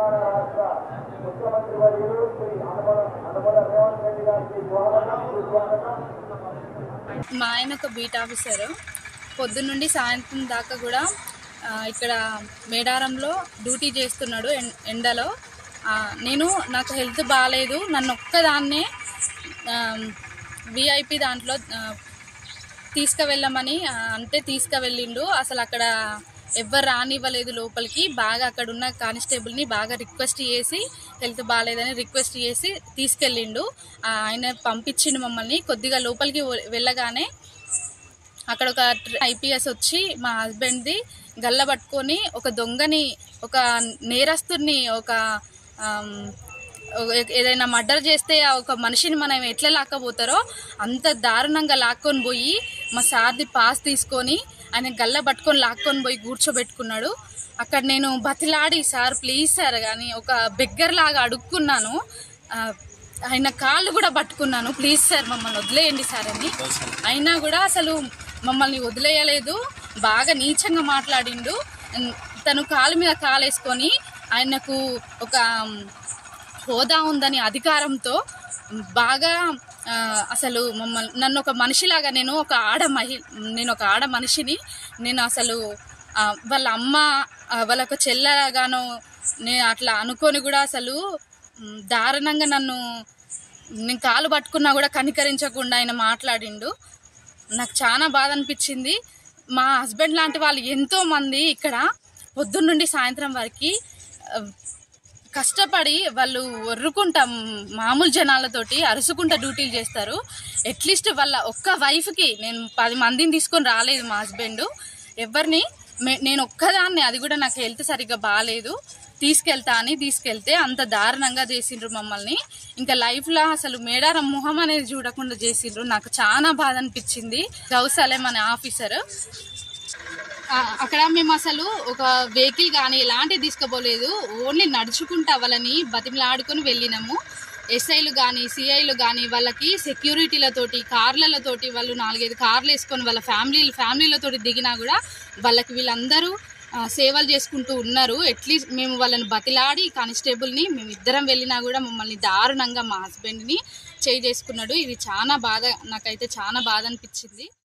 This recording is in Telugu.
తెలంగాణ రాష్ట్ర ముఖ్యమంత్రి వర్యులు శ్రీ అనుమల అనుమల రేవంత్ రెడ్డి గారికి స్వాగతం సుస్వాగతం మా ఆయన ఒక బీట్ ఆఫీసర్ పొద్దున్నుండి సాయంత్రం దాకా కూడా ఆ, ఇక్కడ మేడారంలో డ్యూటీ చేస్తున్నాడు ఎం- ఎండలో ఆ, నేను నాకు హెల్త్ బాగాలేదు నన్ను ఒక్కదాన్నే విఐపి దాంట్లో ఆ, తీసుకువెళ్ళమని ఆ, అంటే తీసుకువెళ్ళిండు అసలు అక్కడ ఎవ్వరు రానివ్వలేదు లోపలికి బాగా అక్కడ ఉన్న కానిస్టేబుల్ని బాగా రిక్వెస్ట్ చేసి హెల్త్ బాగాలేదని రిక్వెస్ట్ చేసి తీసుకెళ్ళిండు ఆ, ఆయన పంపించిండు మమ్మల్ని కొద్దిగా లోపలికి వె- వెళ్ళగానే అక్కడ ఒక ఐపీఎస్ వచ్చి మా హస్బెండ్ది గల్ల పట్టుకొని ఒక దొంగని ఒక నేరస్తుని ఒక ఆమ్, ఒక- ఏదైనా మర్డర్ చేస్తే ఆ ఒక మనిషిని మనం ఎట్లా లాక్కపోతారో అంత దారుణంగా లాక్కొని పోయి మా సార్ది పాస్ తీసుకొని ఆయన గల్ల పట్టుకొని లాక్కొని పోయి కూర్చోబెట్టుకున్నాడు అక్కడ నేను బతిలాడి సార్ ప్లీజ్ సార్ కానీ ఒక బెగ్గర్ లాగా అడుక్కున్నాను ఆ, ఆయన కాళ్ళు కూడా పట్టుకున్నాను ప్లీజ్ సార్ మమ్మల్ని వదిలేయండి సార్ అని అయినా కూడా అసలు మమ్మల్ని వదిలేయలేదు బాగా నీచంగా మాట్లాడిండు ఉమ్, తను కాలు మీద కాలేసుకొని ఆయనకు ఒక ఉమ్, హోదా ఉందని అధికారంతో బాగా ఆ, అసలు మమ్మల్ని నన్ను ఒక మనిషిలాగా నేను ఒక ఆడ మహి నేను ఒక ఆడ మనిషిని నేను అసలు ఆ, వాళ్ళ అమ్మ ఆ, వాళ్ళ ఒక చెల్లగానో నేను అట్లా అనుకొని కూడా అసలు ఉమ్, దారుణంగా నన్ను నేను కాలు పట్టుకున్నా కూడా కనికరించకుండా ఆయన మాట్లాడిండు నాకు చాలా బాధ అనిపించింది మా హస్బెండ్ లాంటి వాళ్ళు ఎంతో మంది ఇక్కడ పొద్దున్న నుండి సాయంత్రం వరకు ఆ, కష్టపడి వాళ్ళు ఒర్రుకుంటా మామూలు జనాలతోటి అరుసుకుంటా డ్యూటీలు చేస్తారు అట్లీస్ట్ వాళ్ళ ఒక్క వైఫ్కి నేను పది మందిని తీసుకొని రాలేదు మా హస్బెండ్ ఎవరిని మే- నేను ఒక్కదాన్ని అది కూడా నాకు హెల్త్ సరిగ్గా బాగాలేదు తీసుకెళ్తా అని తీసుకెళ్తే అంత దారుణంగా చేసిండ్రు మమ్మల్ని ఇంకా లైఫ్లో అసలు మేడారం మొహం అనేది చూడకుండా చేసిండ్రు నాకు చాలా బాధ అనిపించింది గౌసలేం అనే ఆఫీసర్ ఆ, అక్కడ మేము అసలు ఒక వెహికల్ కానీ ఎలాంటివి తీసుకుపోలేదు ఓన్లీ నడుచుకుంటా వాళ్ళని బతిమలాడుకొని వెళ్ళినాము ఎస్ఐలు కానీ సిఐలు కానీ వాళ్ళకి సెక్యూరిటీలతోటి కార్లతోటి వాళ్ళు నాలుగైదు కార్లు వేసుకొని వాళ్ళ ఫ్యామిలీ ఫ్యామిలీలతోటి దిగినా కూడా వాళ్ళకి వీళ్ళందరూ ఆ, సేవలు చేసుకుంటూ ఉన్నారు అట్లీస్ట్ మేము వాళ్ళని బతిలాడి కానిస్టేబుల్ని మేము ఇద్దరం వెళ్ళినా కూడా మమ్మల్ని దారుణంగా మా హస్బెండ్ని చేయి చేసుకున్నాడు ఇది చాలా బాధ నాకైతే చాలా బాధ అనిపించింది